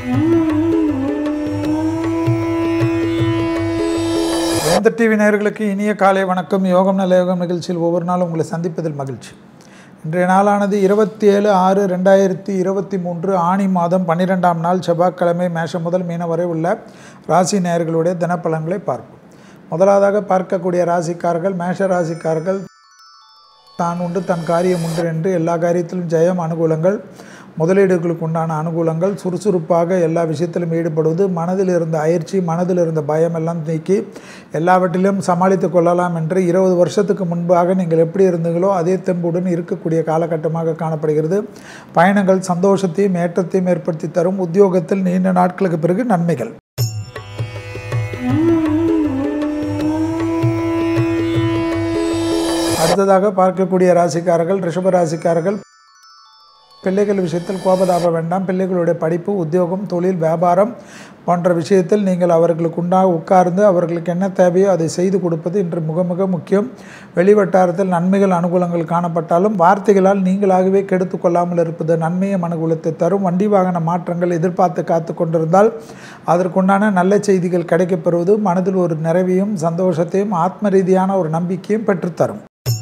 வேந்த TV நேயர்களுக்கு இனிய காலை வணக்கம் யோகம் நல்ல யோகம் நிகழ்ச்சியில் ஒவ்வொரு நாளும் உங்களை சந்திப்பதில் மகிழ்ச்சி இன்றைய நாளானது இருபத்தி ஏழு ஆறு ரெண்டாயிரத்தி இருபத்தி மூன்று ஆணி மாதம் பன்னிரெண்டாம் நாள் செவ்வாய்க்கிழமை மேஷம் முதல் மீன வரை உள்ள ராசி நேயர்களுடைய தினப்பலன்களை பார்ப்போம் முதலாவதாக பார்க்கக்கூடிய ராசிக்காரர்கள் மேஷ ராசிக்காரர்கள் தான் உண்டு தன் காரியம் உண்டு என்று எல்லா காரியத்திலும் ஜெயம் அனுகூலங்கள் முதலீடுகளுக்கு உண்டான அனுகூலங்கள் சுறுசுறுப்பாக எல்லா விஷயத்திலும் ஈடுபடுவது மனதில் இருந்த அயற்சி மனதில் இருந்த பயம் எல்லாம் நீக்கி எல்லாவற்றிலும் சமாளித்து கொள்ளலாம் என்று இருபது வருஷத்துக்கு முன்பாக நீங்கள் எப்படி இருந்தீங்களோ அதே தெம்புடன் இருக்கக்கூடிய காலகட்டமாக காணப்படுகிறது பயணங்கள் சந்தோஷத்தையும் ஏற்றத்தையும் ஏற்படுத்தி தரும் உத்தியோகத்தில் நீண்ட நாட்களுக்கு பிறகு நன்மைகள் அடுத்ததாக பார்க்கக்கூடிய ராசிக்காரர்கள் ரிஷப ராசிக்காரர்கள் பிள்ளைகள் விஷயத்தில் கோபதாப வேண்டாம் பிள்ளைகளுடைய படிப்பு உத்தியோகம் தொழில் வியாபாரம் போன்ற விஷயத்தில் நீங்கள் அவர்களுக்கு உண்டாக உட்கார்ந்து அவர்களுக்கு என்ன தேவையோ அதை செய்து கொடுப்பது இன்று மிக மிக முக்கியம் வெளிவட்டாரத்தில் நன்மைகள் அனுகூலங்கள் காணப்பட்டாலும் வார்த்தைகளால் நீங்களாகவே கெடுத்து கொள்ளாமல் இருப்பது நன்மையும் அனுகூலத்தை தரும் வண்டி வாகன மாற்றங்கள் எதிர்பார்த்து காத்து கொண்டிருந்தால் அதற்குண்டான நல்ல செய்திகள் கிடைக்கப்பெறுவது மனதில் ஒரு நிறைவையும் சந்தோஷத்தையும் ஆத்ம ரீதியான ஒரு நம்பிக்கையும் பெற்றுத்தரும்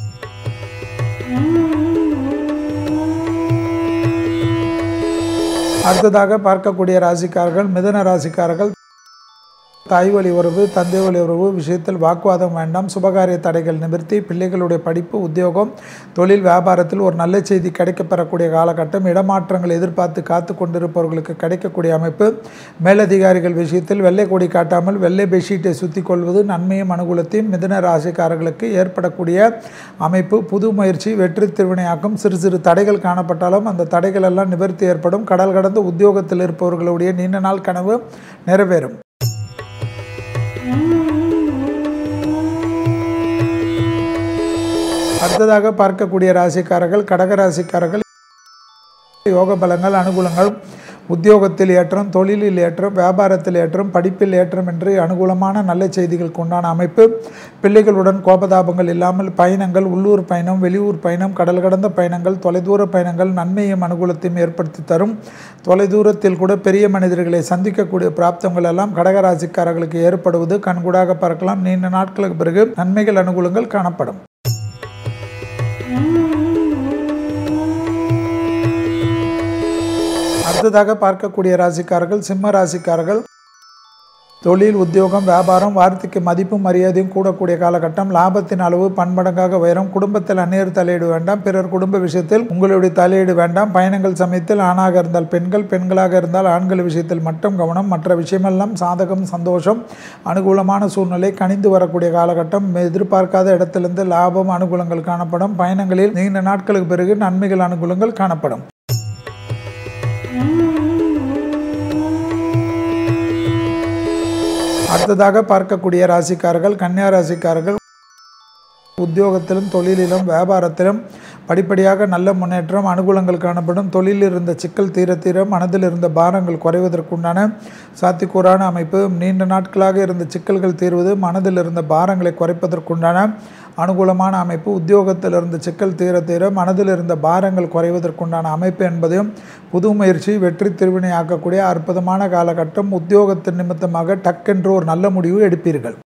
அடுத்ததாக பார்க்கக்கூடிய ராசிக்காரர்கள் மிதன ராசிக்காரர்கள் தாய் வழி உறவு தந்தை வழி உறவு விஷயத்தில் வாக்குவாதம் வேண்டாம் சுபகாரிய தடைகள் நிவர்த்தி பிள்ளைகளுடைய படிப்பு உத்தியோகம் தொழில் வியாபாரத்தில் ஒரு நல்ல செய்தி கிடைக்கப்பெறக்கூடிய காலகட்டம் இடமாற்றங்கள் எதிர்பார்த்து காத்து கொண்டிருப்பவர்களுக்கு கிடைக்கக்கூடிய அமைப்பு மேலதிகாரிகள் விஷயத்தில் வெள்ளை கொடி காட்டாமல் வெள்ளை பெட்ஷீட்டை சுற்றி கொள்வது நன்மையும் அனுகூலத்தையும் மிதன ராசிக்காரர்களுக்கு ஏற்படக்கூடிய அமைப்பு புது முயற்சி வெற்றி திருவினையாக்கும் சிறு சிறு தடைகள் காணப்பட்டாலும் அந்த தடைகள் எல்லாம் நிவர்த்தி ஏற்படும் கடல் கடந்த உத்தியோகத்தில் இருப்பவர்களுடைய நீண்ட நாள் கனவு நிறைவேறும் அடுத்ததாக பார்க்கக்கூடிய ராசிக்காரர்கள் கடக ராசிக்காரர்கள் யோக பலங்கள் அனுகூலங்கள் உத்தியோகத்தில் ஏற்றம் தொழிலில் ஏற்றம் வியாபாரத்தில் ஏற்றம் படிப்பில் ஏற்றம் என்று அனுகூலமான நல்ல செய்திகளுக்கு உண்டான அமைப்பு பிள்ளைகளுடன் கோபதாபங்கள் இல்லாமல் பயணங்கள் உள்ளூர் பயணம் வெளியூர் பயணம் கடல் கடந்த பயணங்கள் தொலைதூர பயணங்கள் நன்மையும் அனுகூலத்தையும் ஏற்படுத்தி தரும் தொலைதூரத்தில் கூட பெரிய மனிதர்களை சந்திக்கக்கூடிய பிராப்தங்கள் எல்லாம் கடகராசிக்காரர்களுக்கு ஏற்படுவது கண்கூடாக பார்க்கலாம் நீண்ட நாட்களுக்கு பிறகு நன்மைகள் அனுகூலங்கள் காணப்படும் அடுத்ததாக பார்க்கக்கூடிய ராசிக்காரர்கள் சிம்ம ராசிக்காரர்கள் தொழில் உத்தியோகம் வியாபாரம் வார்த்தைக்கு மதிப்பும் மரியாதையும் கூடக்கூடிய காலகட்டம் லாபத்தின் அளவு பன்மடங்காக உயரும் குடும்பத்தில் அந்நியர் தலையீடு வேண்டாம் பிறர் குடும்ப விஷயத்தில் உங்களுடைய தலையீடு வேண்டாம் பயணங்கள் சமயத்தில் ஆணாக இருந்தால் பெண்கள் பெண்களாக இருந்தால் ஆண்கள் விஷயத்தில் மட்டும் கவனம் மற்ற விஷயமெல்லாம் சாதகம் சந்தோஷம் அனுகூலமான சூழ்நிலை கணிந்து வரக்கூடிய காலகட்டம் எதிர்பார்க்காத இடத்திலிருந்து லாபம் அனுகூலங்கள் காணப்படும் பயணங்களில் நீண்ட நாட்களுக்கு பிறகு நன்மைகள் அனுகூலங்கள் காணப்படும் அடுத்ததாக பார்க்கக்கூடிய ராசிக்காரர்கள் கன்னியா ராசிக்காரர்கள் உத்தியோகத்திலும் தொழிலிலும் வியாபாரத்திலும் படிப்படியாக நல்ல முன்னேற்றம் அனுகூலங்கள் காணப்படும் தொழிலில் இருந்த சிக்கல் தீர தீர மனதில் இருந்த பாரங்கள் குறைவதற்குண்டான சாத்திக்கூறான அமைப்பு நீண்ட நாட்களாக இருந்த சிக்கல்கள் தீர்வது மனதில் இருந்த பாரங்களை குறைப்பதற்குண்டான அனுகூலமான அமைப்பு உத்தியோகத்தில் இருந்த சிக்கல் தீர தீர மனதில் இருந்த பாரங்கள் குறைவதற்குண்டான அமைப்பு என்பதையும் புது முயற்சி வெற்றி திருவினை ஆக்கக்கூடிய அற்புதமான காலகட்டம் உத்தியோகத்தின் நிமித்தமாக டக்கென்று ஒரு நல்ல முடிவு எடுப்பீர்கள்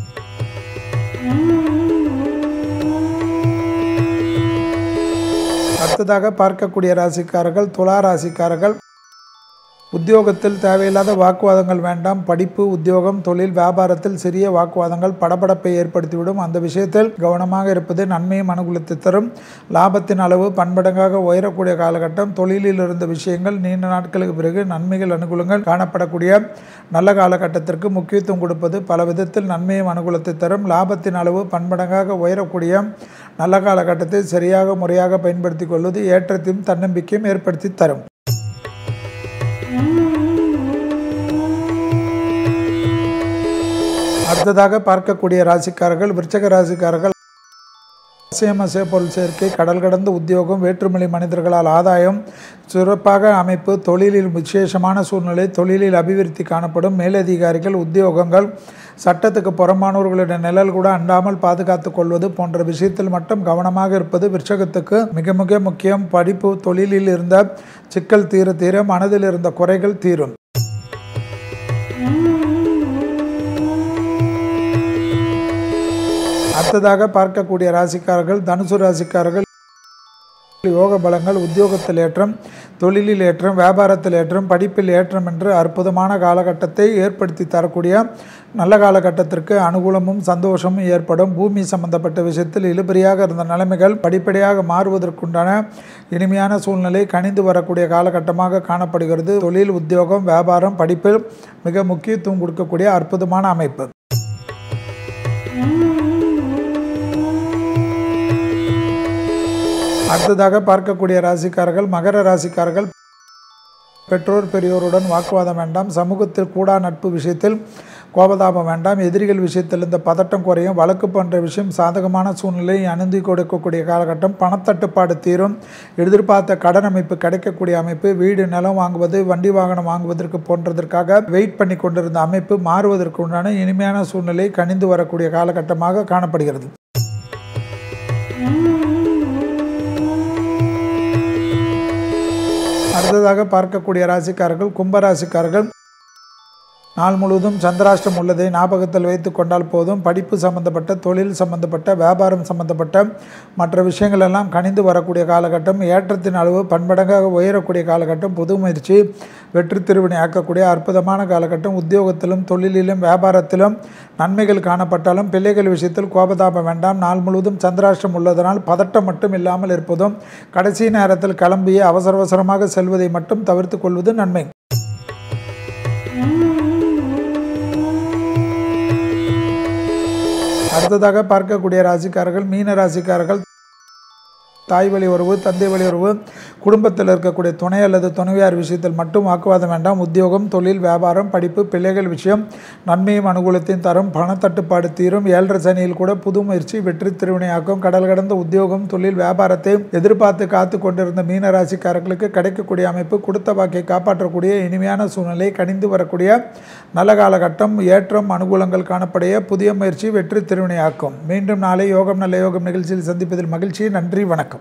அடுத்ததாக பார்க்கக்கூடிய ராசிக்காரர்கள் துலா ராசிக்காரர்கள் உத்தியோகத்தில் தேவையில்லாத வாக்குவாதங்கள் வேண்டாம் படிப்பு உத்தியோகம் தொழில் வியாபாரத்தில் சிறிய வாக்குவாதங்கள் படபடப்பை ஏற்படுத்திவிடும் அந்த விஷயத்தில் கவனமாக இருப்பது நன்மையும் அனுகூலத்தை தரும் லாபத்தின் அளவு பன்மடங்காக உயரக்கூடிய காலகட்டம் தொழிலில் இருந்த விஷயங்கள் நீண்ட நாட்களுக்கு பிறகு நன்மைகள் அனுகூலங்கள் காணப்படக்கூடிய நல்ல காலகட்டத்திற்கு முக்கியத்துவம் கொடுப்பது பல விதத்தில் நன்மையும் அனுகூலத்தை தரும் லாபத்தின் அளவு பன்மடங்காக உயரக்கூடிய நல்ல காலகட்டத்தை சரியாக முறையாக பயன்படுத்தி கொள்வது ஏற்றத்தையும் தன்னம்பிக்கையும் ஏற்படுத்தி தரும் அடுத்ததாக பார்க்கக்கூடிய ராசிக்காரர்கள் விருச்சக ராசிக்காரர்கள் அசையமசைய பொருள் சேர்க்கை கடல் கடந்த உத்தியோகம் வேற்றுமொழி மனிதர்களால் ஆதாயம் சிறப்பாக அமைப்பு தொழிலில் விசேஷமான சூழ்நிலை தொழிலில் அபிவிருத்தி காணப்படும் மேலதிகாரிகள் உத்தியோகங்கள் சட்டத்துக்கு புறமானவர்களுடைய நிழல் கூட அண்டாமல் பாதுகாத்து கொள்வது போன்ற விஷயத்தில் மட்டும் கவனமாக இருப்பது விருச்சகத்துக்கு மிக மிக முக்கியம் படிப்பு தொழிலில் இருந்த சிக்கல் தீர தீர மனதில் இருந்த குறைகள் தீரும் அடுத்ததாக பார்க்கக்கூடிய ராசிக்காரர்கள் தனுசு ராசிக்காரர்கள் யோக பலங்கள் உத்தியோகத்தில் ஏற்றம் தொழிலில் ஏற்றம் வியாபாரத்தில் ஏற்றம் படிப்பில் ஏற்றம் என்று அற்புதமான காலகட்டத்தை ஏற்படுத்தி தரக்கூடிய நல்ல காலகட்டத்திற்கு அனுகூலமும் சந்தோஷமும் ஏற்படும் பூமி சம்பந்தப்பட்ட விஷயத்தில் இழுபறியாக இருந்த நிலைமைகள் படிப்படியாக மாறுவதற்குண்டான இனிமையான சூழ்நிலை கணிந்து வரக்கூடிய காலகட்டமாக காணப்படுகிறது தொழில் உத்தியோகம் வியாபாரம் படிப்பில் மிக முக்கியத்துவம் கொடுக்கக்கூடிய அற்புதமான அமைப்பு அடுத்ததாக பார்க்கக்கூடிய ராசிக்காரர்கள் மகர ராசிக்காரர்கள் பெற்றோர் பெரியோருடன் வாக்குவாதம் வேண்டாம் சமூகத்தில் கூடா நட்பு விஷயத்தில் கோபதாபம் வேண்டாம் எதிரிகள் விஷயத்தில் இந்த பதட்டம் குறையும் வழக்கு போன்ற விஷயம் சாதகமான சூழ்நிலை அணுந்தி கொடுக்கக்கூடிய காலகட்டம் பணத்தட்டுப்பாடு தீரும் எதிர்பார்த்த கடன் அமைப்பு கிடைக்கக்கூடிய அமைப்பு வீடு நிலம் வாங்குவது வண்டி வாகனம் வாங்குவதற்கு போன்றதற்காக வெயிட் பண்ணி கொண்டிருந்த அமைப்பு மாறுவதற்கு உண்டான இனிமையான சூழ்நிலை கணிந்து வரக்கூடிய காலகட்டமாக காணப்படுகிறது அடுத்ததாக பார்க்கக்கூடிய ராசிக்காரர்கள் கும்பராசிக்காரர்கள் நாள் முழுவதும் சந்திராஷ்டம் உள்ளதை ஞாபகத்தில் வைத்து கொண்டால் போதும் படிப்பு சம்பந்தப்பட்ட தொழில் சம்பந்தப்பட்ட வியாபாரம் சம்பந்தப்பட்ட மற்ற விஷயங்கள் எல்லாம் கணிந்து வரக்கூடிய காலகட்டம் ஏற்றத்தின் அளவு பன்மடங்காக உயரக்கூடிய காலகட்டம் புது முயற்சி வெற்றி திருவினை ஆக்கக்கூடிய அற்புதமான காலகட்டம் உத்தியோகத்திலும் தொழிலிலும் வியாபாரத்திலும் நன்மைகள் காணப்பட்டாலும் பிள்ளைகள் விஷயத்தில் கோபதாபம் வேண்டாம் நாள் முழுவதும் சந்திராஷ்டம் உள்ளதனால் பதட்டம் மட்டும் இல்லாமல் இருப்பதும் கடைசி நேரத்தில் கிளம்பி அவசர அவசரமாக செல்வதை மட்டும் தவிர்த்து கொள்வது நன்மை அடுத்ததாக பார்க்கக்கூடிய ராசிக்காரர்கள் மீன ராசிக்காரர்கள் தாய் வழி உறவு தந்தை வழி உறவு குடும்பத்தில் இருக்கக்கூடிய துணை அல்லது துணைவியார் விஷயத்தில் மட்டும் வாக்குவாதம் வேண்டாம் உத்தியோகம் தொழில் வியாபாரம் படிப்பு பிள்ளைகள் விஷயம் நன்மையும் அனுகூலத்தையும் தரும் பணத்தட்டுப்பாடு தீரும் ஏழரை சனியில் கூட புது முயற்சி வெற்றி திருவினையாக்கும் கடல் கடந்த உத்தியோகம் தொழில் வியாபாரத்தை எதிர்பார்த்து காத்து கொண்டிருந்த மீன ராசிக்காரர்களுக்கு கிடைக்கக்கூடிய அமைப்பு கொடுத்த வாக்கை காப்பாற்றக்கூடிய இனிமையான சூழ்நிலை கணிந்து வரக்கூடிய நல்ல காலகட்டம் ஏற்றம் அனுகூலங்கள் காணப்படைய புதிய முயற்சி வெற்றி திருவினையாக்கும் மீண்டும் நாளை யோகம் நல்ல யோகம் நிகழ்ச்சியில் சந்திப்பதில் மகிழ்ச்சி நன்றி வணக்கம்